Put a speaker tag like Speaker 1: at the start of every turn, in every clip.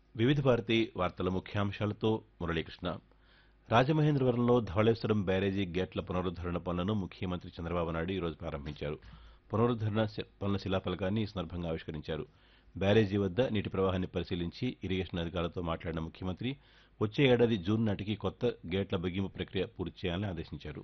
Speaker 1: వివిధ భారతి వార్తల ముఖ్యాంశాలతో మురళీకృష్ణ రాజమహేంద్రవరంలో ధవళేశ్వరం బ్యారేజీ గేట్ల పునరుద్దరణ పనులను ముఖ్యమంత్రి చంద్రబాబు నాయుడు ఈరోజు ప్రారంభించారు పునరుద్దరణ శి- పనుల శిలాఫలకాన్ని ఈ సందర్భంగా ఆవిష్కరించారు బ్యారేజీ వద్ద నీటి ప్రవాహాన్ని పరిశీలించి ఇరిగేషన్ అధికారులతో మాట్లాడిన ముఖ్యమంత్రి వచ్చే ఏడాది జూన్ నాటికి కొత్త గేట్ల బిగింపు ప్రక్రియ పూర్తి చేయాలని ఆదేశించారు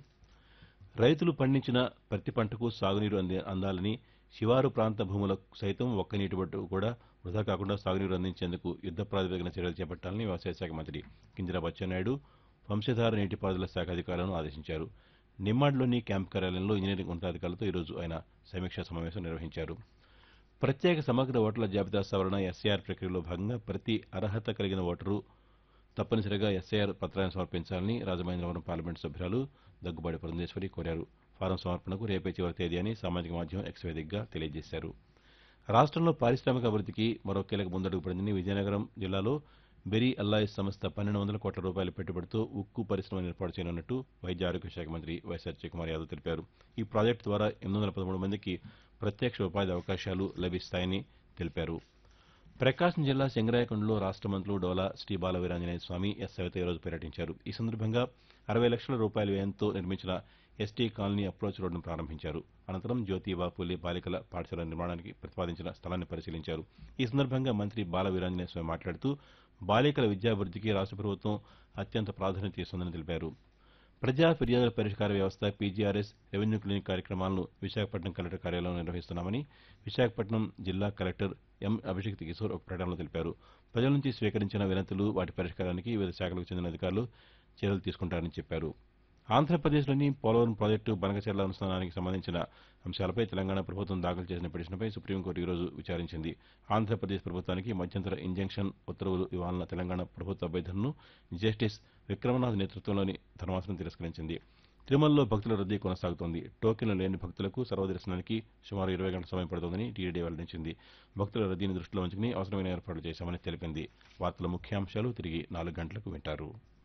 Speaker 1: రైతులు పండించిన ప్రతి పంటకు సాగునీరు అంది అందాలని శివారు ప్రాంత భూములకు సైతం ఒక్క నీటి బొట్టు కూడా వృధా కాకుండా సాగునీరు అందించేందుకు యుద్ద ప్రాతిపదికన చర్యలు చేపట్టాలని వ్యవసాయ శాఖ మంత్రి కింజరాపు అచ్చెన్నాయుడు వంశధార నీటిపారుదల శాఖ అధికారులను ఆదేశించారు నిమ్మాడ్లోని క్యాంపు కార్యాలయంలో ఇంజనీరింగ్ ఉన్నతాధికారులతో ఈరోజు ఆయన సమీక్షా సమావేశం నిర్వహించారు ప్రత్యేక సమగ్ర ఓటర్ల జాబితా సవరణ ఎస్ఐఆర్ ప్రక్రియలో భాగంగా ప్రతి అర్హత కలిగిన ఓటరు తప్పనిసరిగా ఎస్ఐఆర్ పత్రాన్ని సమర్పించాలని రాజమహేంద్రవరం పార్లమెంటు సభ్యురాలు దగ్గుబాటి పురంధేశ్వరి కోరారు ఫారం సమర్పణకు రేపే చివరి తేదీ అని సామాజిక మాధ్యమం ఎక్స్ వేదికగా తెలియజేశారు రాష్ట్రంలో పారిశ్రామిక అభివృద్ధికి మరో కీలక ముందడుగు పడిందని విజయనగరం జిల్లాలో బెరీ అల్లాయిస్ సంస్థ పన్నెండు వందల కోట్ల రూపాయల పెట్టుబడితో ఉక్కు పరిశ్రమను ఏర్పాటు చేయనున్నట్టు వైద్య ఆరోగ్య శాఖ మంత్రి వైఎస్ఆర్ కుమార్ యాదవ్ తెలిపారు ఈ ప్రాజెక్టు ద్వారా ఎనిమిది వందల పదమూడు మందికి ప్రత్యక్ష ఉపాధి అవకాశాలు లభిస్తాయని తెలిపారు ప్రకాశం జిల్లా సింగరాయకొండలో రాష్ట్ర మంత్రులు డోలా శ్రీ బాల వీరాంజనేయ స్వామి ఎస్ సవిత ఈరోజు పర్యటించారు ఈ సందర్భంగా అరవై లక్షల రూపాయల వ్యయంతో నిర్మించిన ఎస్టీ కాలనీ అప్రోచ్ రోడ్డును ప్రారంభించారు అనంతరం జ్యోతిబా పూలే బాలికల పాఠశాల నిర్మాణానికి ప్రతిపాదించిన స్థలాన్ని పరిశీలించారు ఈ సందర్భంగా మంత్రి బాల వీరాంజనేయ స్వామి మాట్లాడుతూ బాలికల విద్యాభివృద్ధికి రాష్ట్ర ప్రభుత్వం అత్యంత ప్రాధాన్యత ఇస్తుందని తెలిపారు ప్రజా ఫిర్యాదుల పరిష్కార వ్యవస్థ పీజీఆర్ఎస్ రెవెన్యూ క్లినిక్ కార్యక్రమాలను విశాఖపట్నం కలెక్టర్ కార్యాలయంలో నిర్వహిస్తున్నామని విశాఖపట్నం జిల్లా కలెక్టర్ ఎం అభిషేక్ కిషోర్ ఒక ప్రకటనలో తెలిపారు ప్రజల నుంచి స్వీకరించిన వినతులు వాటి పరిష్కారానికి వివిధ శాఖలకు చెందిన అధికారులు చర్యలు తీసుకుంటారని చెప్పారు ఆంధ్రప్రదేశ్లోని పోలవరం ప్రాజెక్టు బనకచెర్ల అనుసంధానానికి సంబంధించిన అంశాలపై తెలంగాణ ప్రభుత్వం దాఖలు చేసిన పిటిషన్పై సుప్రీంకోర్టు ఈరోజు విచారించింది ఆంధ్రప్రదేశ్ ప్రభుత్వానికి మధ్యంతర ఇంజంక్షన్ ఉత్తర్వులు ఇవ్వాలన్న తెలంగాణ ప్రభుత్వ అభ్యర్థనను జస్టిస్ విక్రమనాథ్ నేతృత్వంలోని ధర్మాసనం తిరస్కరించింది తిరుమలలో భక్తుల రద్దీ కొనసాగుతోంది టోకెన్లు లేని భక్తులకు సర్వదర్శనానికి సుమారు ఇరవై గంటల సమయం పడుతోందని టీడీ వెల్లడించింది భక్తుల రద్దీని దృష్టిలో ఉంచుకుని అవసరమైన ఏర్పాట్లు చేశామని తెలిపింది వార్తల ముఖ్యాంశాలు తిరిగి నాలుగు గంటలకు వింటారు